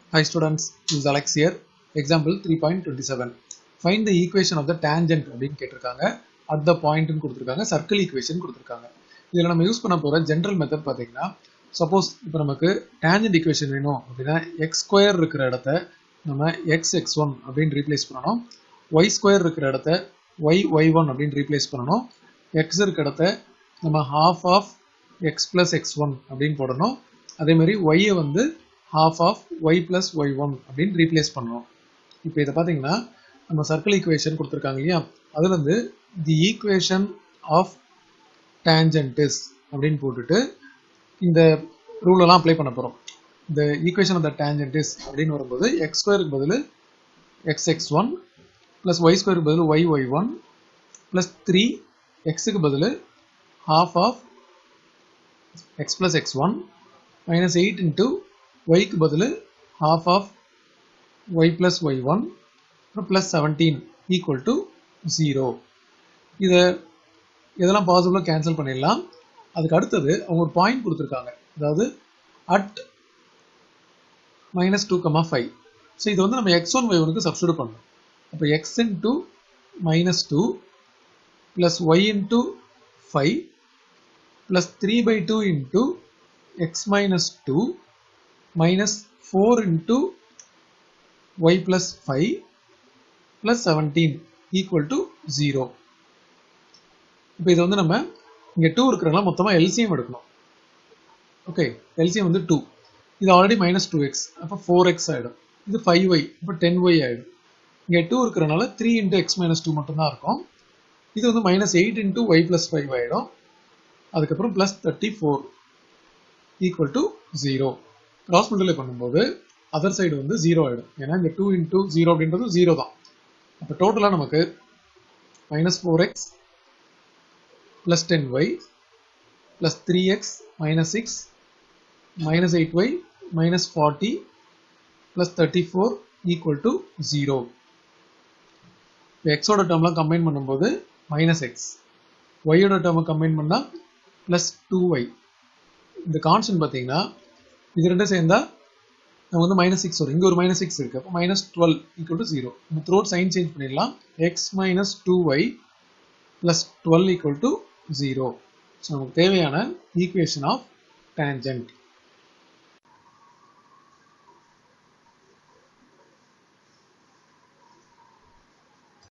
Hi students, this is Alex here. Example 3.27. Find the equation of the tangent அப்படின்னு கேட்டிருக்காங்க at the point னு கொடுத்திருக்காங்க circle equation கொடுத்திருக்காங்க இதில் நம்ம யூஸ் பண்ண போகிற ஜென்ரல் மெத்தட் பார்த்தீங்கன்னா சப்போஸ் இப்போ நமக்கு tangent equation வேணும் அப்படின்னா எக்ஸ் ஸ்கொயர் இருக்கிற இடத்த நம்ம எக்ஸ் எக்ஸ் ஒன் அப்படின்னு ரீப்ளேஸ் பண்ணணும் ஒய் ஸ்கொயர் இருக்கிற இடத்த ஒய் ஒய் ஒன் அப்படின்னு ரீப்ளேஸ் பண்ணணும் எக்ஸ் இருக்க இடத்த நம்ம half of X plus X one அப்படின்னு போடணும் அதே மாதிரி ஒய்யை வந்து half of Y plus Y one அப்படின்னு ரீப்ளேஸ் பண்ணணும் இப்போ இதை பார்த்தீங்கன்னா நம்ம சர்க்கிள் ஈக்குவேஷன் கொடுத்துருக்காங்க இல்லையா அதுல இருந்து the equation of tangent is அப்படின்னு போட்டுட்டு இந்த ரூல் எல்லாம் அப்ளை பண்ண போகிறோம் இந்த equation of the tangent is அப்படின்னு வரும்போது எக்ஸ் ஸ்கொயருக்கு பதில் X X one plus Y ஸ்கொயருக்கு பதில் Y Y one plus three எக்ஸுக்கு பதில் half of x plus x1 minus 8 into y க்கு பதில் half of y plus y1 plus 17 equal to 0 இதை இதெல்லாம் பாசிபிளாக கேன்சல் பண்ணிடலாம் அதுக்கு அடுத்தது அவங்க ஒரு பாயிண்ட் கொடுத்துருக்காங்க அதாவது at minus two comma five so இது வந்து நம்ம எக்ஸ் ஒன் ஒய் ஒனுக்கு சப்ஸ்டியூட் பண்ணணும் அப்போ x into minus two plus y into five plus 3 by 2 into x minus 2 minus 4 into y plus 5 plus 17 equal to 0. இப்போ இது வந்து நம்ம இங்கே டூ இருக்கிறனால மொத்தமாக எல்சிஎம் எடுக்கணும் ஓகே எல்சிஎம் வந்து டூ இது ஆல்ரெடி மைனஸ் டூ எக்ஸ் அப்போ ஃபோர் எக்ஸ் ஆகிடும் இது ஃபைவ் ஒய் இப்போ டென் ஒய் ஆகிடும் இங்கே டூ இருக்கிறனால three into x minus two மட்டும்தான் இருக்கும் இது வந்து minus eight into y plus five ஆகிடும் அதுக்கப்புறம் plus thirty four equal to zero cross multiply பண்ணும்போது அதர் சைடு வந்து ஜீரோ ஆகிடும் ஏன்னா இந்த டூ இன்டூ ஜீரோ அப்படின்றது ஜீரோ தான் அப்போ டோட்டலாக நமக்கு minus four x plus ten y plus three x minus six minus eight y minus forty plus thirty four equal to zero இப்போ எக்ஸோட டேர்ம்லாம் கம்பைன் பண்ணும்போது மைனஸ் எக்ஸ் ஒய்யோட டேர்மை கம்பைன் பண்ணால் ப்ளஸ் டூ ஒய் இந்த கான்ஸ்டன்ட் பார்த்தீங்கன்னா இது ரெண்டும் சேர்ந்தா நம்ம வந்து மைனஸ் சிக்ஸ் வரும் இங்கே ஒரு மைனஸ் சிக்ஸ் இருக்குது அப்போ minus twelve equal to zero நம்ம த்ரோட் சைன் சேஞ்ச் பண்ணிடலாம் x minus two y plus twelve equal to zero so நமக்கு தேவையான ஈக்குவேஷன் ஆஃப் டேஞ்சன்ட்